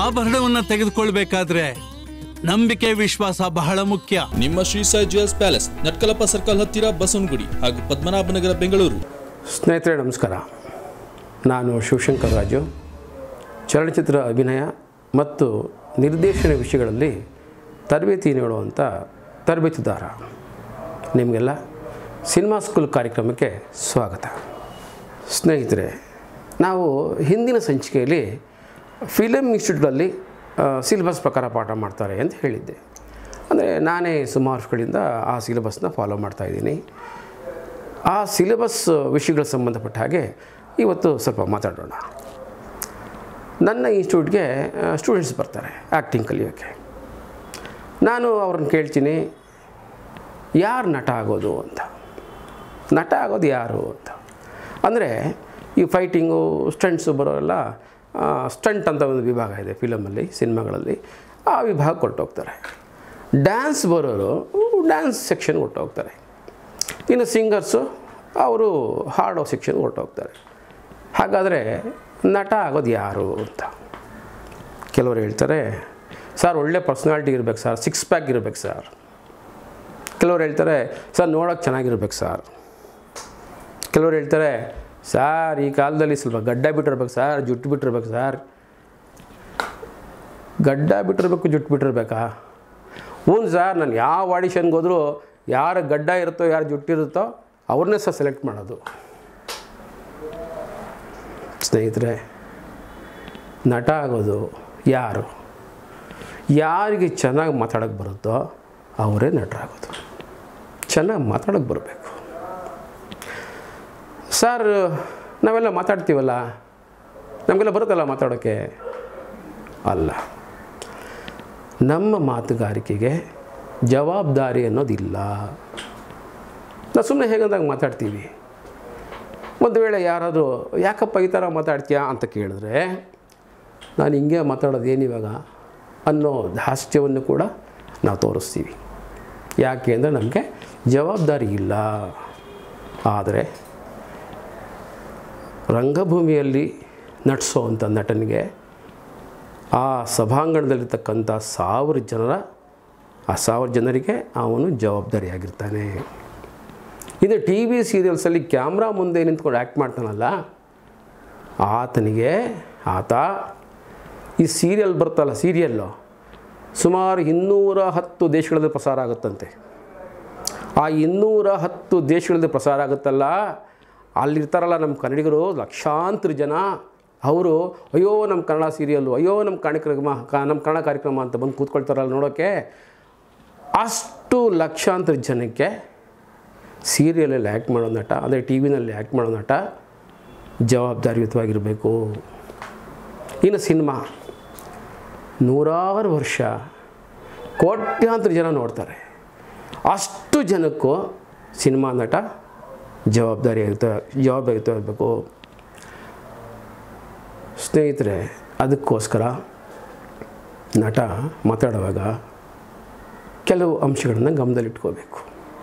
ಆಭರಣವನ್ನ ತೆಗೆದುಕೊಳ್ಬೇಕಾದ್ರೆ ನಂಬಿಕೆ ವಿಶ್ವಾಸ ಬಹಳ ಮುಖ್ಯ ನಿಮ್ಮ Shri Sai jewels palace Natkalappa circle ಹತ್ತಿರ ಬಸವನಗುಡಿ ಹಾಗೂ ಪದ್ಮನಾಭನಗರ ಬೆಂಗಳೂರು ಸ್ನೇಹಿತರೆ ನಮಸ್ಕಾರ ನಾನು ಶಿವಶಂಕರ್ ರಾಜು ಚಲನಚಿತ್ರ ಅಭಿನಯ ಮತ್ತು ನಿರ್ದೇಶನ ವಿಷಯಗಳಲ್ಲಿ ತರಬೇತಿ ನೀಡುವಂಥ ತರಬೇತುದಾರ ನಿಮಗೆಲ್ಲ ಸಿನಿಮಾ ಸ್ಕೂಲ್ ಕಾರ್ಯಕ್ರಮಕ್ಕೆ ಸ್ವಾಗತ ಸ್ನೇಹಿತರೆ ನಾವು ಹಿಂದಿನ ಸಂಚಿಕೆಯಲ್ಲಿ ಫಿಲಮ್ ಇನ್ಸ್ಟಿಟ್ಯೂಟಲ್ಲಿ ಸಿಲೆಬಸ್ ಪ್ರಕಾರ ಪಾಠ ಮಾಡ್ತಾರೆ ಅಂತ ಹೇಳಿದ್ದೆ ಅಂದರೆ ನಾನೇ ಸುಮಾರು ವರ್ಷಗಳಿಂದ ಆ ಸಿಲೆಬಸ್ನ ಫಾಲೋ ಮಾಡ್ತಾಯಿದ್ದೀನಿ ಆ ಸಿಲೆಬಸ್ ವಿಷಯಗಳಿಗೆ ಸಂಬಂಧಪಟ್ಟ ಹಾಗೆ ಇವತ್ತು ಸ್ವಲ್ಪ ಮಾತಾಡೋಣ ನನ್ನ ಇನ್ಸ್ಟಿಟ್ಯೂಟ್ಗೆ ಸ್ಟೂಡೆಂಟ್ಸ್ ಬರ್ತಾರೆ ಆ್ಯಕ್ಟಿಂಗ್ ಕಲಿಯೋಕ್ಕೆ ನಾನು ಅವ್ರನ್ನ ಕೇಳ್ತೀನಿ ಯಾರು ನಟ ಆಗೋದು ಅಂತ ನಟ ಆಗೋದು ಯಾರು ಅಂತ ಅಂದರೆ ಈ ಫೈಟಿಂಗು ಸ್ಟಂಟ್ಸು ಬರೋರೆಲ್ಲ ಸ್ಟಂಟ್ ಅಂತ ಒಂದು ವಿಭಾಗ ಇದೆ ಫಿಲಮಲ್ಲಿ ಸಿನಿಮಾಗಳಲ್ಲಿ ಆ ವಿಭಾಗ ಕೊಟ್ಟೋಗ್ತಾರೆ ಡ್ಯಾನ್ಸ್ ಬರೋರು ಡ್ಯಾನ್ಸ್ ಸೆಕ್ಷನ್ ಹೊಟ್ಟೋಗ್ತಾರೆ ಇನ್ನು ಸಿಂಗರ್ಸು ಅವರು ಹಾಡೋ ಸೆಕ್ಷನ್ ಹೊರಟೋಗ್ತಾರೆ ಹಾಗಾದರೆ ನಟ ಆಗೋದು ಯಾರು ಅಂತ ಕೆಲವರು ಹೇಳ್ತಾರೆ ಸರ್ ಒಳ್ಳೆ ಪರ್ಸ್ನಾಲಿಟಿ ಇರಬೇಕು ಸರ್ ಸಿಕ್ಸ್ ಪ್ಯಾಕ್ ಇರಬೇಕು ಸರ್ ಕೆಲವರು ಹೇಳ್ತಾರೆ ಸರ್ ನೋಡೋಕೆ ಚೆನ್ನಾಗಿರ್ಬೇಕು ಸರ್ ಕೆಲವರು ಹೇಳ್ತಾರೆ ಸರ್ ಈ ಕಾಲದಲ್ಲಿ ಸ್ವಲ್ಪ ಗಡ್ಡ ಬಿಟ್ಟಿರ್ಬೇಕು ಸರ್ ಜುಟ್ಟು ಬಿಟ್ಟಿರ್ಬೇಕು ಸರ್ ಗಡ್ಡ ಬಿಟ್ಟಿರ್ಬೇಕು ಜುಟ್ಟು ಬಿಟ್ಟಿರ್ಬೇಕಾ ಹ್ಞೂ ಸರ್ ನಾನು ಯಾವ ಆಡಿಷನ್ಗೆ ಹೋದರೂ ಯಾರು ಗಡ್ಡ ಇರುತ್ತೋ ಯಾರು ಜುಟ್ಟಿರುತ್ತೋ ಅವ್ರನ್ನೇ ಸಹ ಸೆಲೆಕ್ಟ್ ಮಾಡೋದು ಸ್ನೇಹಿತರೆ ನಟ ಆಗೋದು ಯಾರು ಯಾರಿಗೆ ಚೆನ್ನಾಗಿ ಮಾತಾಡೋಕ್ಕೆ ಬರುತ್ತೋ ಅವರೇ ನಟರಾಗೋದು ಚೆನ್ನಾಗಿ ಮಾತಾಡೋಕ್ಕೆ ಬರಬೇಕು ಸರ್ ನಾವೆಲ್ಲ ಮಾತಾಡ್ತೀವಲ್ಲ ನಮಗೆಲ್ಲ ಬರುತ್ತಲ್ಲ ಮಾತಾಡೋಕ್ಕೆ ಅಲ್ಲ ನಮ್ಮ ಮಾತುಗಾರಿಕೆಗೆ ಜವಾಬ್ದಾರಿ ಅನ್ನೋದಿಲ್ಲ ನಾವು ಸುಮ್ಮನೆ ಹೇಗಂದಾಗ ಮಾತಾಡ್ತೀವಿ ಒಂದು ವೇಳೆ ಯಾರಾದರೂ ಯಾಕಪ್ಪ ಈ ಥರ ಮಾತಾಡ್ತೀಯಾ ಅಂತ ಕೇಳಿದ್ರೆ ನಾನು ಹಿಂಗೆ ಮಾತಾಡೋದು ಏನಿವಾಗ ಅನ್ನೋ ಹಾಸ್ಯವನ್ನು ಕೂಡ ನಾವು ತೋರಿಸ್ತೀವಿ ಯಾಕೆ ಅಂದರೆ ನಮಗೆ ಜವಾಬ್ದಾರಿ ಇಲ್ಲ ಆದರೆ ರಂಗಭೂಮಿಯಲ್ಲಿ ನಟಿಸೋವಂಥ ನಟನಿಗೆ ಆ ಸಭಾಂಗಣದಲ್ಲಿರ್ತಕ್ಕಂಥ ಸಾವಿರ ಜನರ ಆ ಸಾವಿರ ಜನರಿಗೆ ಅವನು ಜವಾಬ್ದಾರಿಯಾಗಿರ್ತಾನೆ ಇದು ಟಿ ವಿ ಸೀರಿಯಲ್ಸಲ್ಲಿ ಕ್ಯಾಮ್ರಾ ಮುಂದೆ ನಿಂತ್ಕೊಂಡು ಆ್ಯಕ್ಟ್ ಮಾಡ್ತಾನಲ್ಲ ಆತನಿಗೆ ಆತ ಈ ಸೀರಿಯಲ್ ಬರ್ತಲ್ಲ ಸೀರಿಯಲ್ಲು ಸುಮಾರು ಇನ್ನೂರ ಹತ್ತು ದೇಶಗಳಲ್ಲಿ ಪ್ರಸಾರ ಆಗುತ್ತಂತೆ ಆ ಇನ್ನೂರ ಹತ್ತು ದೇಶಗಳಲ್ಲಿ ಪ್ರಸಾರ ಆಗುತ್ತಲ್ಲ ಅಲ್ಲಿರ್ತಾರಲ್ಲ ನಮ್ಮ ಕನ್ನಡಿಗರು ಲಕ್ಷಾಂತರ ಜನ ಅವರು ಅಯ್ಯೋ ನಮ್ಮ ಕನ್ನಡ ಸೀರಿಯಲ್ಲು ಅಯ್ಯೋ ನಮ್ಮ ಕಾರ್ಯಕ್ರಮ ಕ ನಮ್ಮ ಕನ್ನಡ ಕಾರ್ಯಕ್ರಮ ಅಂತ ಬಂದು ಕೂತ್ಕೊಳ್ತಾರಲ್ಲ ನೋಡೋಕ್ಕೆ ಅಷ್ಟು ಲಕ್ಷಾಂತರ ಜನಕ್ಕೆ ಸೀರಿಯಲಲ್ಲಿ ಆ್ಯಕ್ಟ್ ಮಾಡೋ ನಟ ಅಂದರೆ ಟಿ ವಿನಲ್ಲಿ ಆ್ಯಕ್ಟ್ ಮಾಡೋ ನಟ ಜವಾಬ್ದಾರಿಯುತವಾಗಿರಬೇಕು ಇನ್ನು ಸಿನಿಮಾ ನೂರಾರು ವರ್ಷ ಕೋಟ್ಯಾಂತರ ಜನ ನೋಡ್ತಾರೆ ಅಷ್ಟು ಜನಕ್ಕೂ ಸಿನಿಮಾ ನಟ ಜವಾಬ್ದಾರಿಯುತ ಜವಾಬ್ದಾರಿಯುತ ಇರಬೇಕು ಸ್ನೇಹಿತರೆ ಅದಕ್ಕೋಸ್ಕರ ನಟ ಮಾತಾಡುವಾಗ ಕೆಲವು ಅಂಶಗಳನ್ನು ಗಮನದಲ್ಲಿಟ್ಕೋಬೇಕು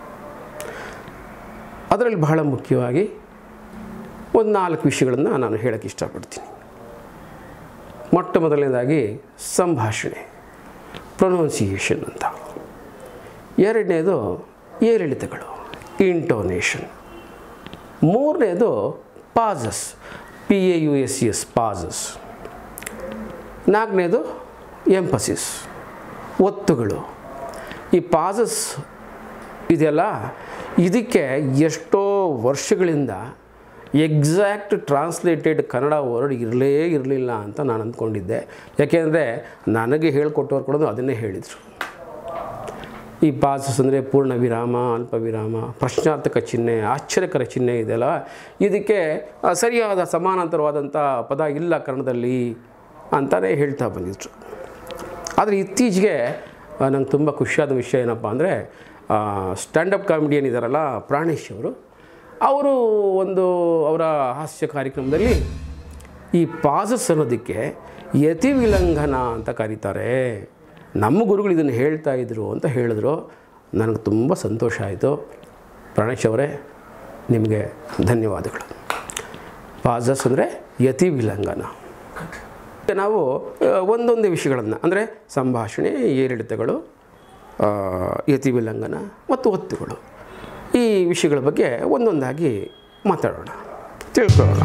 ಅದರಲ್ಲಿ ಬಹಳ ಮುಖ್ಯವಾಗಿ ಒಂದು ನಾಲ್ಕು ವಿಷಯಗಳನ್ನು ನಾನು ಹೇಳೋಕ್ಕೆ ಇಷ್ಟಪಡ್ತೀನಿ ಮೊಟ್ಟ ಮೊದಲನೇದಾಗಿ ಸಂಭಾಷಣೆ ಪ್ರೊನೌನ್ಸಿಯೇಷನ್ ಅಂತ ಎರಡನೇದು ಏರಿಳಿತಗಳು ಇಂಟೋನೇಷನ್ ಮೂರನೇದು pauses P A U S E S pauses ನಾಲ್ಕನೇದು ಎಂಪಸಿಸ್ ಒತ್ತುಗಳು ಈ ಪಾಸಸ್ ಇದೆಯಲ್ಲ ಇದಕ್ಕೆ ಎಷ್ಟೋ ವರ್ಷಗಳಿಂದ ಎಕ್ಸಾಕ್ಟ್ ಟ್ರಾನ್ಸ್ಲೇಟೆಡ್ ಕನ್ನಡ ವರ್ಡ್ ಇರಲೇ ಇರಲಿಲ್ಲ ಅಂತ ನಾನು ಅಂದ್ಕೊಂಡಿದ್ದೆ ಯಾಕೆಂದರೆ ನನಗೆ ಹೇಳ್ಕೊಟ್ಟವ್ರು ಕೂಡ ಅದನ್ನೇ ಹೇಳಿದರು ಈ ಪಾಸಸ್ ಅಂದರೆ ಪೂರ್ಣ ವಿರಾಮ ಅಲ್ಪ ವಿರಾಮ ಪ್ರಶ್ನಾರ್ಥಕ ಚಿಹ್ನೆ ಆಶ್ಚರ್ಯಕರ ಚಿಹ್ನೆ ಇದೆಯಲ್ಲ ಇದಕ್ಕೆ ಆ, ಸರಿಯಾದ ಸಮಾನಾಂತರವಾದಂಥ ಪದ ಇಲ್ಲ ಕನ್ನಡದಲ್ಲಿ ಅಂತಲೇ ಹೇಳ್ತಾ ಬಂದಿದ್ರು ಆದರೆ ಇತ್ತೀಚೆಗೆ ನಂಗೆ ತುಂಬ ಖುಷಿಯಾದ ವಿಷಯ ಏನಪ್ಪ ಅಂದರೆ ಸ್ಟ್ಯಾಂಡಪ್ ಕಾಮಿಡಿಯನ್ ಇದ್ದಾರಲ್ಲ ಪ್ರಾಣೇಶ್ ಅವರು ಅವರು ಒಂದು ಅವರ ಹಾಸ್ಯ ಕಾರ್ಯಕ್ರಮದಲ್ಲಿ ಈ ಪಾಸಸ್ ಅನ್ನೋದಕ್ಕೆ ಯತಿ ವಿಲಂಘನ ಅಂತ ಕರೀತಾರೆ ನಮ್ಮ ಗುರುಗಳು ಇದನ್ನು ಹೇಳ್ತಾ ಇದ್ರು ಅಂತ ಹೇಳಿದ್ರು ನನಗೆ ತುಂಬ ಸಂತೋಷ ಆಯಿತು ಪ್ರಾಣೇಶ್ ಅವರೇ ನಿಮಗೆ ಧನ್ಯವಾದಗಳು ಪಾಸಸ್ ಅಂದರೆ ಯತಿ ವಿಲಂಘನ ನಾವು ಆ, ಒಂದೊಂದೇ ವಿಷಯಗಳನ್ನು ಅಂದರೆ ಸಂಭಾಷಣೆ ಏರಿಳಿತಗಳು ಆ, ಯತಿ ವಿಲಂಘನ ಮತ್ತು ಒತ್ತುಗಳು ಈ ವಿಷಯಗಳ ಬಗ್ಗೆ ಒಂದೊಂದಾಗಿ ಮಾತಾಡೋಣ ತಿಳ್ಕೊಳ್ಳೋಣ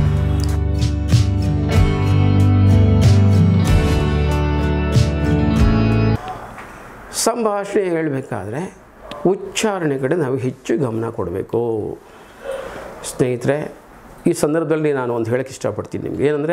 ಸಂಭಾಷಣೆ ಹೇಳಬೇಕಾದ್ರೆ ಉಚ್ಚಾರಣೆ ಕಡೆ ನಾವು ಹೆಚ್ಚು ಗಮನ ಕೊಡಬೇಕು ಸ್ನೇಹಿತರೆ ಈ ಸಂದರ್ಭದಲ್ಲಿ ನಾನು ಒಂದು ಹೇಳೋಕ್ಕೆ ಇಷ್ಟಪಡ್ತೀನಿ ನಿಮ್ಗೆ ಏನಂದರೆ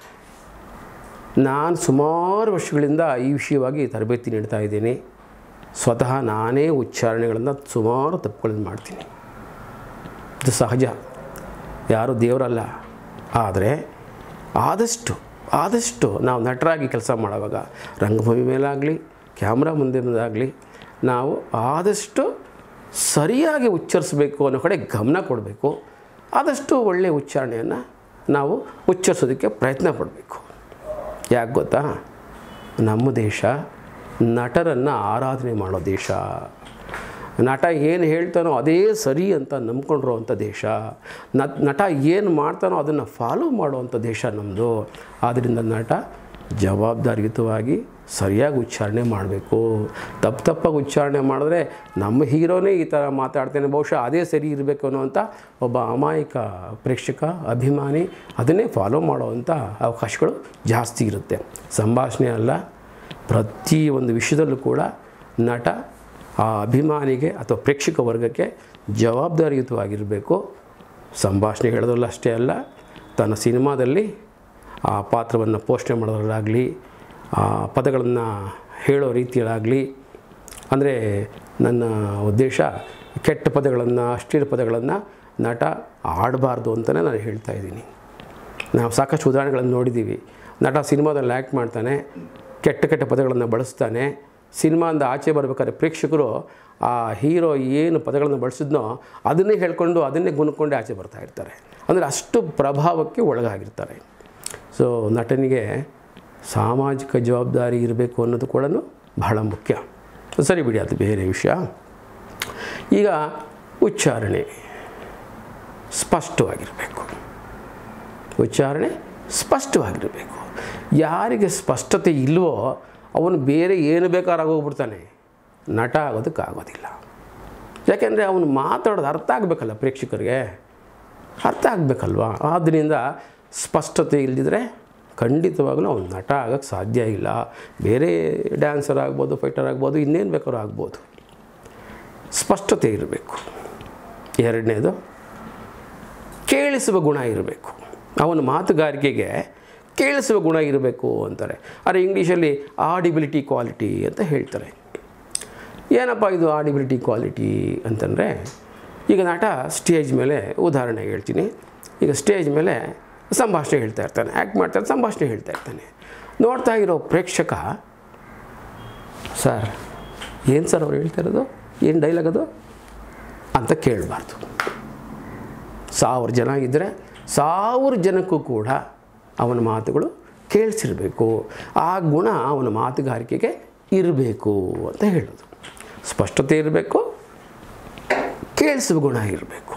ನಾನು ಸುಮಾರು ವರ್ಷಗಳಿಂದ ಈ ವಿಷಯವಾಗಿ ತರಬೇತಿ ನೀಡ್ತಾ ಇದ್ದೀನಿ ಸ್ವತಃ ನಾನೇ ಉಚ್ಚಾರಣೆಗಳನ್ನು ಸುಮಾರು ತಪ್ಪುಗಳನ್ನು ಮಾಡ್ತೀನಿ ಇದು ಸಹಜ ಯಾರು ದೇವರಲ್ಲ ಆದರೆ ಆದಷ್ಟು ಆದಷ್ಟು ನಾವು ನಟರಾಗಿ ಕೆಲಸ ಮಾಡುವಾಗ ರಂಗಭೂಮಿ ಮೇಲಾಗಲಿ ಕ್ಯಾಮ್ರಾ ಮುಂದೆ ಮುಂದಾಗಲಿ ನಾವು ಆದಷ್ಟು ಸರಿಯಾಗಿ ಉಚ್ಚರಿಸಬೇಕು ಅನ್ನೋ ಕಡೆ ಗಮನ ಕೊಡಬೇಕು ಆದಷ್ಟು ಒಳ್ಳೆಯ ಉಚ್ಚಾರಣೆಯನ್ನು ನಾವು ಉಚ್ಚರಿಸೋದಕ್ಕೆ ಪ್ರಯತ್ನ ಪಡಬೇಕು ಯಾಕೆ ಗೊತ್ತಾ ನಮ್ಮ ದೇಶ ನಟರನ್ನು ಆರಾಧನೆ ಮಾಡೋ ದೇಶ ನಟ ಏನು ಹೇಳ್ತಾನೋ ಅದೇ ಸರಿ ಅಂತ ನಂಬ್ಕೊಂಡಿರೋವಂಥ ದೇಶ ನಟ್ ನಟ ಏನು ಮಾಡ್ತಾನೋ ಅದನ್ನು ಫಾಲೋ ಮಾಡುವಂಥ ದೇಶ ನಮ್ಮದು ಆದ್ದರಿಂದ ನಟ ಜವಾಬ್ದಾರಿಯುತವಾಗಿ ಸರಿಯಾಗಿ ಉಚ್ಚಾರಣೆ ಮಾಡಬೇಕು ತಪ್ಪು ತಪ್ಪಾಗಿ ಉಚ್ಚಾರಣೆ ಮಾಡಿದ್ರೆ ನಮ್ಮ ಹೀರೋನೇ ಈ ಥರ ಮಾತಾಡ್ತಾನೆ ಬಹುಶಃ ಅದೇ ಸರಿ ಇರಬೇಕು ಅನ್ನೋವಂಥ ಒಬ್ಬ ಅಮಾಯಕ ಪ್ರೇಕ್ಷಕ ಅಭಿಮಾನಿ ಅದನ್ನೇ ಫಾಲೋ ಮಾಡುವಂಥ ಅವಕಾಶಗಳು ಜಾಸ್ತಿ ಇರುತ್ತೆ ಸಂಭಾಷಣೆ ಅಲ್ಲ ಪ್ರತಿ ಒಂದು ವಿಷಯದಲ್ಲೂ ಕೂಡ ನಟ ಆ ಅಭಿಮಾನಿಗೆ ಅಥವಾ ಪ್ರೇಕ್ಷಕ ವರ್ಗಕ್ಕೆ ಜವಾಬ್ದಾರಿಯುತವಾಗಿರಬೇಕು ಸಂಭಾಷಣೆ ಹೇಳೋದ್ರಲ್ಲ ಅಷ್ಟೇ ಅಲ್ಲ ತನ್ನ ಸಿನಿಮಾದಲ್ಲಿ ಆ ಪಾತ್ರವನ್ನು ಪೋಷಣೆ ಮಾಡೋದ್ರಲ್ಲಾಗಲಿ ಆ ಪದಗಳನ್ನು ಹೇಳೋ ರೀತಿಯಲ್ಲಾಗಲಿ ಅಂದರೆ ನನ್ನ ಉದ್ದೇಶ ಕೆಟ್ಟ ಪದಗಳನ್ನು ಅಶ್ಲೀಲ ಪದಗಳನ್ನು ನಟ ಆಡಬಾರ್ದು ಅಂತಲೇ ನಾನು ಹೇಳ್ತಾ ಇದ್ದೀನಿ ನಾವು ಸಾಕಷ್ಟು ಉದಾಹರಣೆಗಳನ್ನು ನೋಡಿದ್ದೀವಿ ನಟ ಸಿನಿಮಾದಲ್ಲಿ ಆ್ಯಕ್ಟ್ ಮಾಡ್ತಾನೆ ಕೆಟ್ಟ ಕೆಟ್ಟ ಪದಗಳನ್ನು ಬಳಸ್ತಾನೆ ಸಿನಿಮಾಯಿಂದ ಆಚೆ ಬರಬೇಕಾದ್ರೆ ಪ್ರೇಕ್ಷಕರು ಆ ಹೀರೋ ಏನು ಪದಗಳನ್ನು ಬಳಸಿದ್ನೋ ಅದನ್ನೇ ಹೇಳ್ಕೊಂಡು ಅದನ್ನೇ ಗುಣಕೊಂಡು ಆಚೆ ಬರ್ತಾ ಇರ್ತಾರೆ ಅಂದರೆ ಅಷ್ಟು ಪ್ರಭಾವಕ್ಕೆ ಒಳಗಾಗಿರ್ತಾರೆ ಸೊ ನಟನಿಗೆ ಸಾಮಾಜಿಕ ಜವಾಬ್ದಾರಿ ಇರಬೇಕು ಅನ್ನೋದು ಕೂಡ ಬಹಳ ಮುಖ್ಯ ಸರಿ ಬಿಡಿ ಅದು ಬೇರೆ ವಿಷಯ ಈಗ ಉಚ್ಚಾರಣೆ ಸ್ಪಷ್ಟವಾಗಿರಬೇಕು ಉಚ್ಚಾರಣೆ ಸ್ಪಷ್ಟವಾಗಿರಬೇಕು ಯಾರಿಗೆ ಸ್ಪಷ್ಟತೆ ಇಲ್ವೋ ಅವನು ಬೇರೆ ಏನು ಬೇಕಾದ್ರೂ ಹೋಗ್ಬಿಡ್ತಾನೆ ನಟ ಆಗೋದಕ್ಕಾಗೋದಿಲ್ಲ ಯಾಕೆಂದರೆ ಅವನು ಮಾತಾಡೋದು ಅರ್ಥ ಆಗಬೇಕಲ್ಲ ಪ್ರೇಕ್ಷಕರಿಗೆ ಅರ್ಥ ಆಗಬೇಕಲ್ವಾ ಆದ್ದರಿಂದ ಸ್ಪಷ್ಟತೆ ಇಲ್ಲದಿದ್ದರೆ ಖಂಡಿತವಾಗಲೂ ಅವನು ನಟ ಆಗೋಕ್ಕೆ ಸಾಧ್ಯ ಇಲ್ಲ ಬೇರೆ ಡ್ಯಾನ್ಸರ್ ಆಗ್ಬೋದು ಫೈಟರ್ ಆಗ್ಬೋದು ಇನ್ನೇನು ಬೇಕಾದ್ರೂ ಆಗ್ಬೋದು ಸ್ಪಷ್ಟತೆ ಇರಬೇಕು ಎರಡನೇದು ಕೇಳಿಸುವ ಗುಣ ಇರಬೇಕು ಅವನ ಮಾತುಗಾರಿಕೆಗೆ ಕೇಳಿಸುವ ಗುಣ ಇರಬೇಕು ಅಂತಾರೆ ಆದರೆ ಇಂಗ್ಲೀಷಲ್ಲಿ ಆಡಿಬಿಲಿಟಿ ಕ್ವಾಲಿಟಿ ಅಂತ ಹೇಳ್ತಾರೆ ಏನಪ್ಪ ಇದು ಆಡಿಬಿಲಿಟಿ ಕ್ವಾಲಿಟಿ ಅಂತಂದರೆ ಈಗ ನಟ ಸ್ಟೇಜ್ ಮೇಲೆ ಉದಾಹರಣೆಗೆ ಹೇಳ್ತೀನಿ ಈಗ ಸ್ಟೇಜ್ ಮೇಲೆ ಸಂಭಾಷಣೆ ಹೇಳ್ತಾ ಇರ್ತಾನೆ ಆ್ಯಕ್ಟ್ ಮಾಡ್ತಾರೆ ಸಂಭಾಷಣೆ ಹೇಳ್ತಾ ಇರ್ತಾನೆ ನೋಡ್ತಾ ಇರೋ ಪ್ರೇಕ್ಷಕ ಸರ್ ಏನು ಸರ್ ಅವ್ರು ಹೇಳ್ತಾ ಇರೋದು ಏನು ಡೈಲಾಗ್ ಅದು ಅಂತ ಕೇಳಬಾರ್ದು ಸಾವಿರ ಜನ ಇದ್ದರೆ ಸಾವಿರ ಜನಕ್ಕೂ ಕೂಡ ಅವನ ಮಾತುಗಳು ಕೇಳಿಸಿರಬೇಕು ಆ ಗುಣ ಅವನ ಮಾತುಗಾರಿಕೆಗೆ ಇರಬೇಕು ಅಂತ ಹೇಳೋದು ಸ್ಪಷ್ಟತೆ ಇರಬೇಕು ಕೇಳಿಸುವ ಗುಣ ಇರಬೇಕು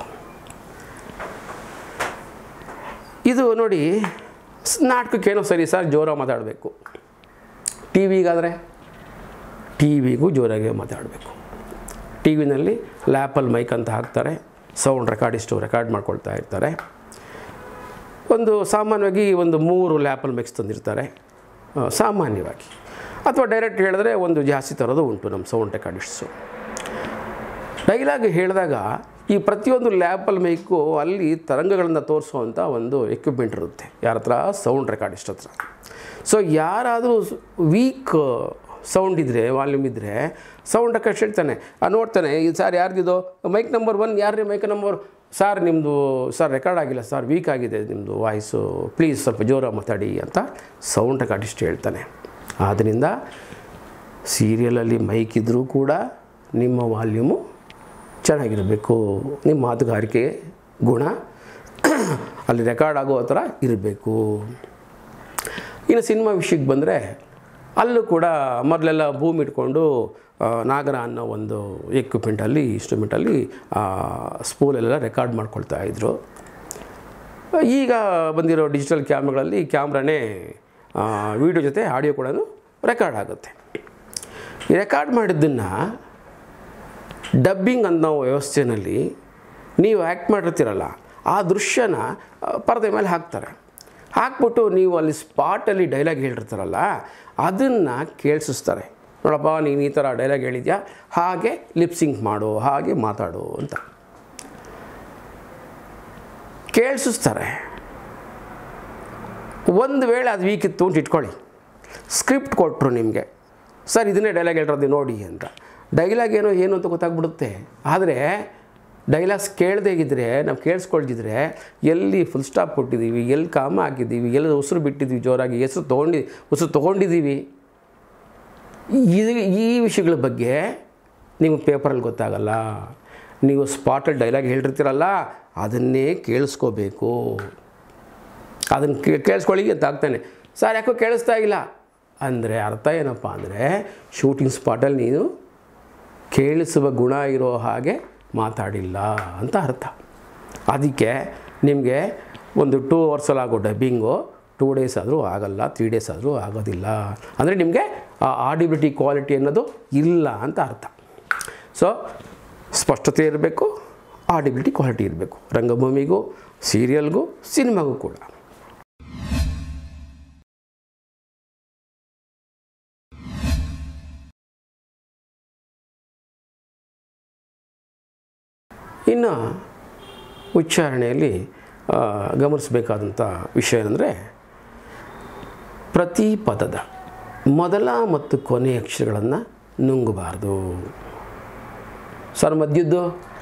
ಇದು ನೋಡಿ ಸ್- ನಾಟಕಕ್ಕೇನೋ ಸರಿ ಸರ್ ಜೋರಾಗಿ ಮಾತಾಡಬೇಕು ಟಿ ವಿಗಾದರೆ ಟಿ ವಿಗೂ ಜೋರಾಗಿ ಮಾತಾಡಬೇಕು ಟಿ ವಿನಲ್ಲಿ ಲ್ಯಾಪಲ್ ಮೈಕ್ ಅಂತ ಹಾಕ್ತಾರೆ ಸೌಂಡ್ ರೆಕಾರ್ಡಿಸ್ಟು ರೆಕಾರ್ಡ್ ಮಾಡ್ಕೊಳ್ತಾ ಇರ್ತಾರೆ ಒಂದು ಸಾಮಾನ್ಯವಾಗಿ ಒಂದು ಮೂರು ಲ್ಯಾಪಲ್ ಮಿಕ್ಸ್ ತಂದಿರ್ತಾರೆ ಆ, ಸಾಮಾನ್ಯವಾಗಿ ಅಥವಾ ಡೈರೆಕ್ಟ್ ಹೇಳಿದ್ರೆ ಒಂದು ಜಾಸ್ತಿ ಥರದ್ದು ಉಂಟು ನಮ್ಮ ಸೌಂಡ್ ರೆಕಾರ್ಡಿಸ್ಟ್ಸು ಡೈಲಾಗ್ ಹೇಳಿದಾಗ ಈ ಪ್ರತಿಯೊಂದು ಲ್ಯಾಪಲ್ ಮೈಕು ಅಲ್ಲಿ ತರಂಗಗಳನ್ನು ತೋರಿಸುವಂಥ ಒಂದು ಎಕ್ವಿಪ್ಮೆಂಟ್ ಇರುತ್ತೆ ಯಾರ ಹತ್ರ ಸೌಂಡ್ ರೆಕಾರ್ಡಿಸ್ಟ್ ಹತ್ರ ಸೊ ಯಾರಾದರೂ ವೀಕ್ ಸೌಂಡ್ ಇದ್ದರೆ ವಾಲ್ಯೂಮ್ ಇದ್ದರೆ ಸೌಂಡ್ ರೆಕಾರ್ಡ್ ಹೇಳ್ತಾನೆ ಆ ನೋಡ್ತಾನೆ ಇದು ಸರ್ ಯಾರ್ದಿದು ಮೈಕ್ ನಂಬರ್ ಒನ್ ಯಾರ್ರಿ ಮೈಕ್ ನಂಬರ್ ಸರ್ ನಿಮ್ಮದು ಸರ್ ರೆಕಾರ್ಡ್ ಆಗಿಲ್ಲ ಸರ್ ವೀಕ್ ಆಗಿದೆ ನಿಮ್ಮದು ವಾಯ್ಸು ಪ್ಲೀಸ್ ಸ್ವಲ್ಪ ಜೋರಾಗಿ ಮಾತಾಡಿ ಅಂತ ಸೌಂಡ್ ರೆಕಾರ್ಡಿಸ್ಟ್ ಹೇಳ್ತಾನೆ ಆದ್ದರಿಂದ ಸೀರಿಯಲಲ್ಲಿ ಮೈಕ್ ಇದ್ದರೂ ಕೂಡ ನಿಮ್ಮ ವಾಲ್ಯೂಮು ಚೆನ್ನಾಗಿರಬೇಕು ನಿಮ್ಮ ಮಾತುಗಾರಿಕೆ ಗುಣ ಅಲ್ಲಿ ರೆಕಾರ್ಡ್ ಆಗೋ ಥರ ಇರಬೇಕು ಇನ್ನು ಸಿನಿಮಾ ವಿಷಯಕ್ಕೆ ಬಂದರೆ ಅಲ್ಲೂ ಕೂಡ ಮೊದಲೆಲ್ಲ ಭೂಮಿ ಇಟ್ಕೊಂಡು ಆ, ನಾಗರ ಅನ್ನೋ ಒಂದು ಎಕ್ವಿಪ್ಮೆಂಟಲ್ಲಿ ಇನ್ಸ್ಟ್ರೂಮೆಂಟಲ್ಲಿ ಸ್ಪೂಲಲ್ಲೆಲ್ಲ ರೆಕಾರ್ಡ್ ಮಾಡ್ಕೊಳ್ತಾ ಇದ್ರು ಈಗ ಬಂದಿರೋ ಡಿಜಿಟಲ್ ಕ್ಯಾಮ್ರಾಗಳಲ್ಲಿ ಕ್ಯಾಮ್ರಾನೇ ವಿಡಿಯೋ ಜೊತೆ ಆಡಿಯೋ ಕೂಡ ರೆಕಾರ್ಡ್ ಆಗುತ್ತೆ ಈ ರೆಕಾರ್ಡ್ ಮಾಡಿದ್ದನ್ನು ಡಬ್ಬಿಂಗ್ ಅನ್ನೋ ವ್ಯವಸ್ಥೆಯಲ್ಲಿ ನೀವು ಆ್ಯಕ್ಟ್ ಮಾಡಿರ್ತೀರಲ್ಲ ಆ ದೃಶ್ಯನ ಆ, ಪರದೆ ಮೇಲೆ ಹಾಕ್ತಾರೆ ಹಾಕ್ಬಿಟ್ಟು ನೀವು ಅಲ್ಲಿ ಸ್ಪಾಟಲ್ಲಿ ಡೈಲಾಗ್ ಹೇಳಿರ್ತಾರಲ್ಲ ಅದನ್ನು ಕೇಳಿಸ್ತಾರೆ ನೋಡಪ್ಪ ನೀನು ಈ ಥರ ಡೈಲಾಗ್ ಹೇಳಿದ್ಯಾ ಹಾಗೆ ಲಿಪ್ಸಿಂಕ್ ಮಾಡು ಹಾಗೆ ಮಾತಾಡು ಅಂತ ಕೇಳಿಸ್ತಾರೆ ಒಂದು ವೇಳೆ ಅದು ವೀಕ್ ಇತ್ತು ಅಂತ ಇಟ್ಕೊಳ್ಳಿ ಸ್ಕ್ರಿಪ್ಟ್ ಕೊಟ್ಟರು ನಿಮಗೆ ಸರ್ ಇದನ್ನೇ ಡೈಲಾಗ್ ಹೇಳಿರೋದು ನೋಡಿ ಅಂತ ಡೈಲಾಗ್ ಏನೋ ಏನು ಅಂತ ಗೊತ್ತಾಗ್ಬಿಡುತ್ತೆ ಆದರೆ ಡೈಲಾಗ್ಸ್ ಕೇಳದೇ ಇದ್ದರೆ ನಾವು ಕೇಳಿಸ್ಕೊಳ್ದಿದ್ರೆ ಎಲ್ಲಿ ಫುಲ್ ಸ್ಟಾಪ್ ಕೊಟ್ಟಿದ್ದೀವಿ ಎಲ್ಲಿ ಕಾಮ ಹಾಕಿದ್ದೀವಿ ಎಲ್ಲಿ ಉಸಿರು ಬಿಟ್ಟಿದ್ದೀವಿ ಜೋರಾಗಿ ಹೆಸರು ತೊಗೊಂಡು ಉಸಿರು ತೊಗೊಂಡಿದ್ದೀವಿ ಇದು ಈ ವಿಷಯಗಳ ಬಗ್ಗೆ ನಿಮಗೆ ಪೇಪರಲ್ಲಿ ಗೊತ್ತಾಗಲ್ಲ ನೀವು ಸ್ಪಾಟಲ್ಲಿ ಡೈಲಾಗ್ ಹೇಳಿರ್ತೀರಲ್ಲ ಅದನ್ನೇ ಕೇಳಿಸ್ಕೋಬೇಕು ಅದನ್ನು ಕೇಳಿಸ್ಕೊಳ್ಳಿ ಅಂತ ಆಗ್ತಾನೆ ಸರ್ ಯಾಕೋ ಕೇಳಿಸ್ತಾ ಇಲ್ಲ ಅಂದರೆ ಅರ್ಥ ಏನಪ್ಪ ಅಂದರೆ ಶೂಟಿಂಗ್ ಸ್ಪಾಟಲ್ಲಿ ನೀನು ಕೇಳಿಸುವ ಗುಣ ಇರೋ ಹಾಗೆ ಮಾತಾಡಿಲ್ಲ ಅಂತ ಅರ್ಥ ಅದಕ್ಕೆ ನಿಮಗೆ ಒಂದು ಟೂ ಅವರ್ಸಲ್ಲಿ ಆಗೋ ಡಬ್ಬಿಂಗು ಟೂ ಡೇಸ್ ಆದರೂ ಆಗಲ್ಲ ತ್ರೀ ಡೇಸ್ ಆದರೂ ಆಗೋದಿಲ್ಲ ಅಂದರೆ ನಿಮಗೆ ಆ ಆಡಿಬಿಲಿಟಿ ಕ್ವಾಲಿಟಿ ಅನ್ನೋದು ಇಲ್ಲ ಅಂತ ಅರ್ಥ ಸೊ ಸ್ಪಷ್ಟತೆ ಇರಬೇಕು ಆಡಿಬಿಲಿಟಿ ಕ್ವಾಲಿಟಿ ಇರಬೇಕು ರಂಗಭೂಮಿಗೂ ಸೀರಿಯಲ್ಗೂ ಸಿನಿಮಾಗೂ ಕೂಡ ಇನ್ನು ಉಚ್ಚಾರಣೆಯಲ್ಲಿ ಆ, ಗಮನಿಸಬೇಕಾದಂಥ ವಿಷಯ ಅಂದರೆ ಪ್ರತಿ ಪದದ ಮೊದಲ ಮತ್ತು ಕೊನೆಯ ಅಕ್ಷರಗಳನ್ನು ನುಂಗಬಾರ್ದು ಸರ್ ಮದ್ಯದ್ದು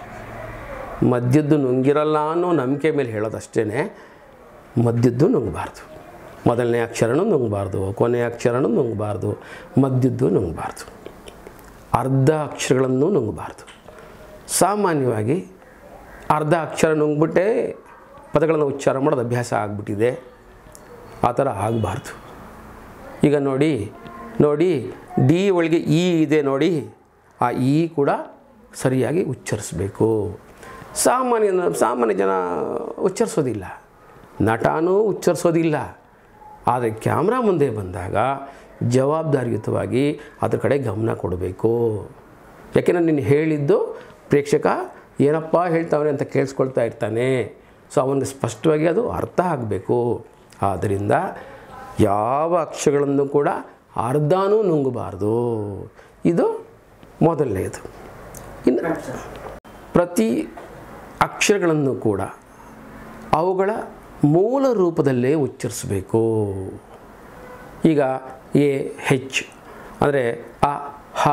ಮದ್ಯದ್ದು ನುಂಗಿರಲ್ಲ ಅನ್ನೋ ನಂಬಿಕೆ ಮೇಲೆ ಹೇಳೋದಷ್ಟೇ ಮದ್ಯದ್ದು ನುಂಗಬಾರ್ದು ಮೊದಲನೇ ಅಕ್ಷರನೂ ನುಂಗಬಾರ್ದು ಕೊನೆಯ ಅಕ್ಷರನೂ ನುಂಗಬಾರ್ದು ಮದ್ಯದ್ದು ನುಂಗಬಾರ್ದು ಅರ್ಧ ಅಕ್ಷರಗಳನ್ನು ನುಂಗಬಾರ್ದು ಸಾಮಾನ್ಯವಾಗಿ ಅರ್ಧ ಅಕ್ಷರ ನುಂಗ್ಬಿಟ್ಟೆ ಪದಗಳನ್ನು ಉಚ್ಚಾರ ಮಾಡೋದು ಅಭ್ಯಾಸ ಆಗಿಬಿಟ್ಟಿದೆ ಆ ಥರ ಆಗಬಾರ್ದು ಈಗ ನೋಡಿ ನೋಡಿ ಡಿ ಒಳಗೆ ಇ ಇದೆ ನೋಡಿ ಆ ಇ ಕೂಡ ಸರಿಯಾಗಿ ಉಚ್ಚರಿಸಬೇಕು ಸಾಮಾನ್ಯ ಸಾಮಾನ್ಯ ಜನ ಉಚ್ಚರಿಸೋದಿಲ್ಲ ನಟನೂ ಉಚ್ಚರಿಸೋದಿಲ್ಲ ಆದರೆ ಕ್ಯಾಮ್ರಾ ಮುಂದೆ ಬಂದಾಗ ಜವಾಬ್ದಾರಿಯುತವಾಗಿ ಅದ್ರ ಕಡೆ ಗಮನ ಕೊಡಬೇಕು ಯಾಕೆಂದರೆ ನೀನು ಹೇಳಿದ್ದು ಪ್ರೇಕ್ಷಕ ಏನಪ್ಪ ಹೇಳ್ತಾವನೆ ಅಂತ ಕೇಳಿಸ್ಕೊಳ್ತಾ ಇರ್ತಾನೆ ಸೊ ಅವನಿಗೆ ಸ್ಪಷ್ಟವಾಗಿ ಅದು ಅರ್ಥ ಆಗಬೇಕು ಆದ್ದರಿಂದ ಯಾವ ಅಕ್ಷರಗಳನ್ನು ಕೂಡ ಅರ್ಧನೂ ನುಂಗಬಾರ್ದು ಇದು ಮೊದಲನೆಯದು ಇನ್ನು ಪ್ರತಿ ಅಕ್ಷರಗಳನ್ನು ಕೂಡ ಅವುಗಳ ಮೂಲ ರೂಪದಲ್ಲೇ ಉಚ್ಚರಿಸಬೇಕು ಈಗ ಎ ಹೆಚ್ ಅಂದರೆ ಅ ಹ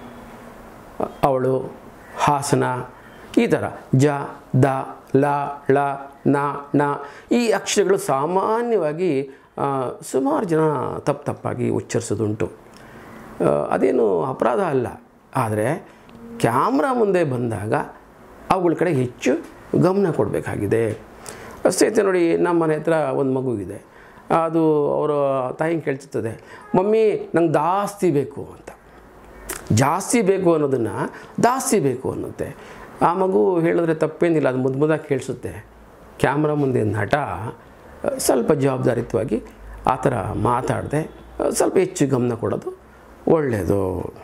ಅವಳು ಹಾಸನ ಈ ಥರ ಜ ದ ಲ ಳ ನ ನ ಈ ಅಕ್ಷರಗಳು ಸಾಮಾನ್ಯವಾಗಿ ಆ, ಸುಮಾರು ಜನ ತಪ್ಪು ತಪ್ಪಾಗಿ ಉಚ್ಚರಿಸೋದುಂಟು ಆ, ಅದೇನು ಅಪರಾಧ ಅಲ್ಲ ಆದರೆ ಕ್ಯಾಮ್ರಾ ಮುಂದೆ ಬಂದಾಗ ಅವುಗಳ ಕಡೆ ಹೆಚ್ಚು ಗಮನ ಕೊಡಬೇಕಾಗಿದೆ ಅಷ್ಟೇ ನೋಡಿ ನಮ್ಮ ಮನೆ ಹತ್ರ ಒಂದು ಮಗು ಇದೆ ಅದು ಅವರ ತಾಯಿ ಕೇಳ್ತಿರ್ತದೆ ಮಮ್ಮಿ ನಂಗೆ ಜಾಸ್ತಿ ಬೇಕು ಅಂತ ಜಾಸ್ತಿ ಬೇಕು ಅನ್ನೋದನ್ನು ಜಾಸ್ತಿ ಬೇಕು ಅನ್ನುತ್ತೆ ಆ ಮಗು ಹೇಳಿದ್ರೆ ತಪ್ಪೇನಿಲ್ಲ ಅದು ಮುದ್ದು ಮುದ್ದಾಗಿ ಕೇಳಿಸುತ್ತೆ ಕ್ಯಾಮ್ರಾ ಮುಂದೆ ನಟ ಅ, ಸ್ವಲ್ಪ ಜವಾಬ್ದಾರಿತ್ವವಾಗಿ ಆ ಥರ ಮಾತಾಡದೆ ಸ್ವಲ್ಪ ಹೆಚ್ಚು ಗಮನ ಕೊಡೋದು ಒಳ್ಳೆಯದು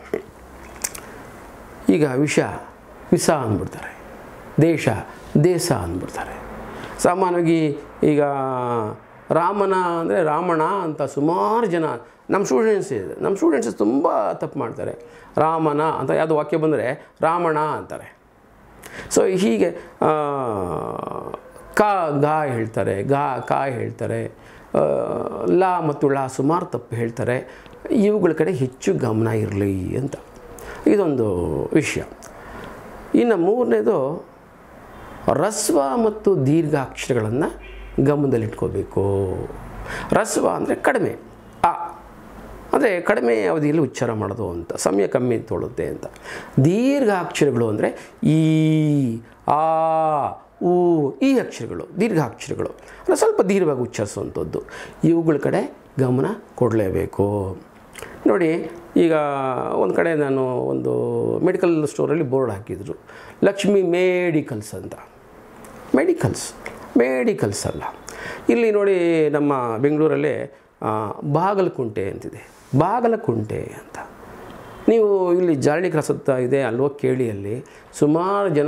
ಈಗ ವಿಷ ವಿಷ ಅಂದ್ಬಿಡ್ತಾರೆ ದೇಶ ದೇಶ ಅಂದ್ಬಿಡ್ತಾರೆ ಸಾಮಾನ್ಯವಾಗಿ ಈಗ ರಾಮನ ಅಂದರೆ ರಾಮಣ ಅಂತ ಸುಮಾರು ಜನ ನಮ್ಮ ಸ್ಟೂಡೆಂಟ್ಸ್ ಇದೆ ನಮ್ಮ ಸ್ಟೂಡೆಂಟ್ಸ್ ತುಂಬ ತಪ್ಪು ಮಾಡ್ತಾರೆ ರಾಮನ ಅಂತ ಯಾವುದೋ ವಾಕ್ಯ ಬಂದರೆ ರಾಮಣ ಅಂತಾರೆ ಸೊ ಹೀಗೆ ಆ, ಕ ಗಾ ಹೇಳ್ತಾರೆ ಗಾ ಕಾ ಹೇಳ್ತಾರೆ ಆ, ಲ ಮತ್ತು ಳ ಸುಮಾರು ತಪ್ಪು ಹೇಳ್ತಾರೆ ಇವುಗಳ ಕಡೆ ಹೆಚ್ಚು ಗಮನ ಇರಲಿ ಅಂತ ಇದೊಂದು ವಿಷಯ ಇನ್ನು ಮೂರನೇದು ರಸ್ವ ಮತ್ತು ದೀರ್ಘಾಕ್ಷರಗಳನ್ನು ಗಮನದಲ್ಲಿಟ್ಕೋಬೇಕು ರಸ್ವ ಅಂದರೆ ಕಡಿಮೆ ಆ ಅಂದರೆ ಕಡಿಮೆ ಅವಧಿಯಲ್ಲಿ ಉಚ್ಚಾರ ಮಾಡೋದು ಅಂತ ಸಮಯ ಕಮ್ಮಿ ತೊಳುತ್ತೆ ಅಂತ ದೀರ್ಘಾಕ್ಷರಗಳು ಅಂದರೆ ಈ ಆ ಊ ಈ ಅಕ್ಷರಗಳು ದೀರ್ಘಾಕ್ಷರಗಳು ಅಂದರೆ ಸ್ವಲ್ಪ ದೀರ್ಘವಾಗಿ ಉಚ್ಚರಿಸುವಂಥದ್ದು ಇವುಗಳ ಕಡೆ ಗಮನ ಕೊಡಲೇಬೇಕು ನೋಡಿ ಈಗ ಒಂದು ಕಡೆ ನಾನು ಒಂದು ಮೆಡಿಕಲ್ ಸ್ಟೋರಲ್ಲಿ ಬೋರ್ಡ್ ಹಾಕಿದರು ಲಕ್ಷ್ಮಿ ಮೇಡಿಕಲ್ಸ್ ಅಂತ ಮೆಡಿಕಲ್ಸ್ ಮೆಡಿಕಲ್ಸ್ ಅಲ್ಲ ಇಲ್ಲಿ ನೋಡಿ ನಮ್ಮ ಬೆಂಗಳೂರಲ್ಲಿ ಆ, ಬಾಗಲಕುಂಟೆ ಅಂತಿದೆ ಬಾಗಲಕುಂಟೆ ಅಂತ ನೀವು ಇಲ್ಲಿ ಜಾರಳಿ ಕ್ರಾಸ್ ಹತ್ತ ಇದೆ ಅಲ್ಲಿ ಹೋಗಿ ಕೇಳಿ ಅಲ್ಲಿ ಸುಮಾರು ಜನ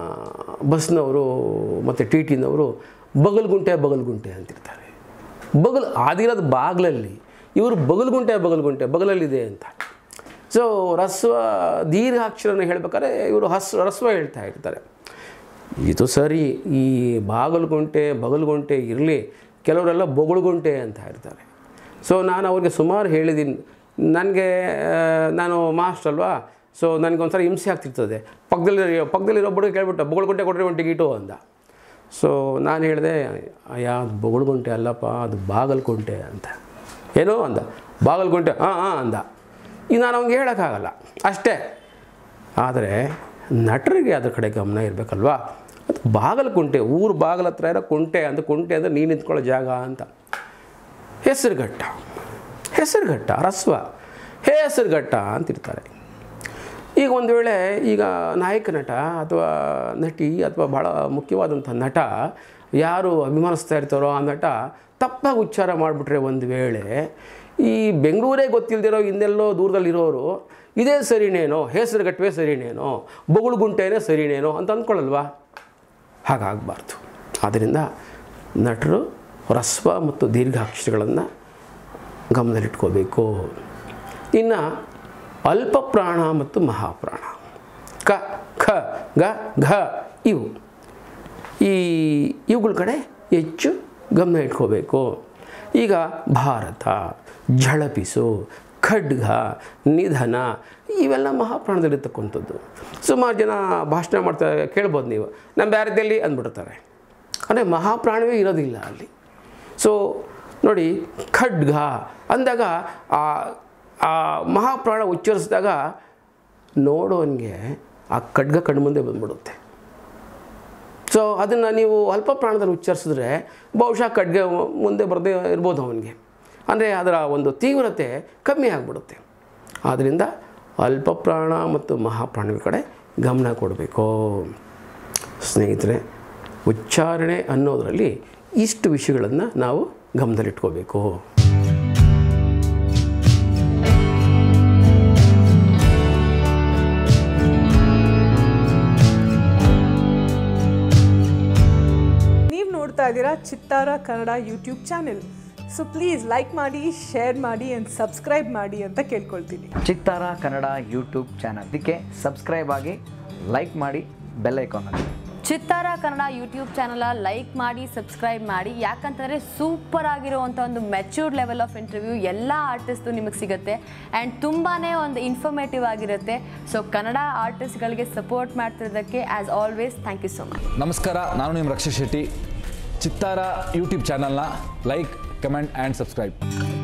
ಬಸ್ನವರು ಮತ್ತು ಟಿ ಟಿನವರು ಬಗಲ್ಗುಂಟೆ ಬಗಲ್ಗುಂಟೆ ಅಂತಿರ್ತಾರೆ ಬಗಲ್ ಆದಿರೋದು ಬಾಗಿಲಲ್ಲಿ ಇವರು ಬಗಲ್ಗುಂಟೆ ಬಗಲ್ಗುಂಟೆ ಬಗಲಲ್ಲಿದೆ ಅಂತ ಸೊ ರಸ್ವ ದೀರ್ಘಾಕ್ಷರನ ಹೇಳ್ಬೇಕಾದ್ರೆ ಇವರು ಹಸ್ ರಸ್ವ ಹೇಳ್ತಾ ಇರ್ತಾರೆ ಇದು ಸರಿ ಈ ಬಾಗಲಗುಂಟೆ ಬಗಲ್ಗುಂಟೆ ಇರಲಿ ಕೆಲವರೆಲ್ಲ ಬೊಗಳುಗುಂಟೆ ಅಂತ ಇರ್ತಾರೆ ಸೊ ನಾನು ಅವ್ರಿಗೆ ಸುಮಾರು ಹೇಳಿದ್ದೀನಿ ನನಗೆ ನಾನು ಮಾಸ್ಟರ್ ಅಲ್ವಾ ಸೊ ನನಗೊಂಥರ ಹಿಂಸೆ ಆಗ್ತಿರ್ತದೆ ಪಕ್ಕದಲ್ಲಿ ಪಕ್ಕದಲ್ಲಿರೋ ಬುಡುಗ ಕೇಳ್ಬಿಟ್ಟು ಬೊಗಳುಗುಂಟೆ ಕೊಟ್ಟರೆ ಒಂದು ಟಿಕೆಟು ಅಂದ ಸೊ ನಾನು ಹೇಳಿದೆ ಅಯ್ಯ ಅದು ಬೊಗಳುಗುಂಟೆ ಅಲ್ಲಪ್ಪ ಅದು ಬಾಗಲಗುಂಟೆ ಅಂತ ಏನೋ ಅಂದ ಬಾಗಲಗುಂಟೆ ಹಾಂ ಹಾಂ ಅಂದ ಈಗ ನಾನು ಅವ್ನಿಗೆ ಹೇಳೋಕ್ಕಾಗಲ್ಲ ಅಷ್ಟೇ ಆದರೆ ನಟರಿಗೆ ಅದ್ರ ಕಡೆ ಗಮನ ಇರಬೇಕಲ್ವಾ ಅದು ಬಾಗಲಕುಂಟೆ ಊರು ಬಾಗಲ ಹತ್ರ ಇರೋ ಕುಂಟೆ ಅಂತ ಕುಂಟೆ ಅಂದರೆ ನೀನು ನಿಂತ್ಕೊಳ್ಳೋ ಜಾಗ ಅಂತ ಹೆಸರುಘಟ್ಟ ಹೆಸರುಘಟ್ಟ ರಸ್ವ ಹೆಸರುಘಟ್ಟ ಅಂತಿರ್ತಾರೆ ಈಗ ಒಂದು ವೇಳೆ ಈಗ ನಾಯಕ ನಟ ಅಥವಾ ನಟಿ ಅಥವಾ ಭಾಳ ಮುಖ್ಯವಾದಂಥ ನಟ ಯಾರು ಅಭಿಮಾನಿಸ್ತಾ ಇರ್ತಾರೋ ಆ ನಟ ತಪ್ಪಾಗಿ ಉಚ್ಚಾರ ಮಾಡಿಬಿಟ್ರೆ ಒಂದು ವೇಳೆ ಈ ಬೆಂಗಳೂರೇ ಗೊತ್ತಿಲ್ಲದಿರೋ ಇನ್ನೆಲ್ಲೋ ದೂರದಲ್ಲಿರೋರು ಇದೇ ಸರಿನೇನೋ ಹೆಸರುಗಟ್ಟವೇ ಸರಿನೇನೋ ಬೊಗಳುಗುಂಟೆನೇ ಸರಿನೇನೋ ಅಂತ ಅಂದ್ಕೊಳ್ಳಲ್ವಾ ಹಾಗಾಗಬಾರ್ದು ಆದ್ದರಿಂದ ನಟರು ಹ್ರಸ್ವ ಮತ್ತು ದೀರ್ಘಾಕ್ಷರಗಳನ್ನು ಗಮನದಲ್ಲಿಟ್ಕೋಬೇಕು ಇನ್ನು ಅಲ್ಪ ಪ್ರಾಣ ಮತ್ತು ಮಹಾಪ್ರಾಣ ಕ ಖ ಗ ಘ ಇವು ಈ ಇವುಗಳ ಕಡೆ ಹೆಚ್ಚು ಗಮನ ಇಟ್ಕೋಬೇಕು ಈಗ ಭಾರತ ಝಳಪಿಸು ಖಡ್ಗ ನಿಧನ ಇವೆಲ್ಲ ಮಹಾಪ್ರಾಣದಲ್ಲಿರ್ತಕ್ಕಂಥದ್ದು ಸುಮಾರು ಜನ ಭಾಷಣ ಮಾಡ್ತಾ ಕೇಳ್ಬೋದು ನೀವು ನಮ್ಮ ಭಾರತದಲ್ಲಿ ಅಂದ್ಬಿಡ್ತಾರೆ ಅಂದರೆ ಮಹಾಪ್ರಾಣವೇ ಇರೋದಿಲ್ಲ ಅಲ್ಲಿ ಸೊ ನೋಡಿ ಖಡ್ಗ ಅಂದಾಗ ಆ ಆ ಮಹಾಪ್ರಾಣ ಉಚ್ಚರಿಸಿದಾಗ ನೋಡೋನಿಗೆ ಆ ಖಡ್ಗ ಕಣ್ಮುಂದೆ ಬಂದ್ಬಿಡುತ್ತೆ ಸೊ ಅದನ್ನು ನೀವು ಅಲ್ಪ ಪ್ರಾಣದಲ್ಲಿ ಉಚ್ಚರಿಸಿದ್ರೆ ಬಹುಶಃ ಖಡ್ಗ ಮುಂದೆ ಬರದೇ ಇರ್ಬೋದು ಅವನಿಗೆ ಅಂದರೆ ಅದರ ಒಂದು ತೀವ್ರತೆ ಕಮ್ಮಿ ಆಗಿಬಿಡುತ್ತೆ ಆದ್ದರಿಂದ ಅಲ್ಪ ಪ್ರಾಣ ಮತ್ತು ಮಹಾಪ್ರಾಣಗಳ ಕಡೆ ಗಮನ ಕೊಡಬೇಕು ಸ್ನೇಹಿತರೆ ಉಚ್ಚಾರಣೆ ಅನ್ನೋದರಲ್ಲಿ ಇಷ್ಟು ವಿಷಯಗಳನ್ನು ನಾವು ಗಮನದಲ್ಲಿಟ್ಕೋಬೇಕು ನೀವು ನೋಡ್ತಾ ಇದ್ದೀರಾ Chittara Kannada YouTube channel so please like ಮಾಡಿ ಶೇರ್ ಮಾಡಿ ಆ್ಯಂಡ್ ಸಬ್ಸ್ಕ್ರೈಬ್ ಮಾಡಿ ಅಂತ ಕೇಳ್ಕೊಳ್ತೀನಿ ಚಿತ್ತಾರ ಕನ್ನಡ ಯೂಟ್ಯೂಬ್ ಚಾನಲ್ ಇದಕ್ಕೆ ಸಬ್ಸ್ಕ್ರೈಬ್ ಆಗಿ ಲೈಕ್ ಮಾಡಿ ಬೆಲ್ ಐಕಾನ್ ಅಲ್ಲಿ Chittara Kannada YouTube channel like ಮಾಡಿ ಸಬ್ಸ್ಕ್ರೈಬ್ ಮಾಡಿ ಯಾಕಂತಂದರೆ ಸೂಪರ್ ಆಗಿರುವಂಥ ಒಂದು ಮೆಚ್ಯೂರ್ಡ್ ಲೆವೆಲ್ ಆಫ್ ಇಂಟರ್ವ್ಯೂ ಎಲ್ಲ ಆರ್ಟಿಸ್ಟು ನಿಮಗೆ ಸಿಗುತ್ತೆ ಆ್ಯಂಡ್ ತುಂಬಾ ಒಂದು ಇನ್ಫಾರ್ಮೇಟಿವ್ ಆಗಿರುತ್ತೆ ಸೊ ಕನ್ನಡ ಆರ್ಟಿಸ್ಟ್ಗಳಿಗೆ ಸಪೋರ್ಟ್ ಮಾಡ್ತಿರೋದಕ್ಕೆ as always thank you so much ನಮಸ್ಕಾರ ನಾನು ನಿಮ್ಮ ರಕ್ಷಾ ಶೆಟ್ಟಿ ಚಿತ್ತಾರ ಯೂಟ್ಯೂಬ್ ಚಾನಲ್ನ ಲೈಕ್ ಕಮೆಂಟ್ ಆ್ಯಂಡ್ ಸಬ್ಸ್ಕ್ರೈಬ್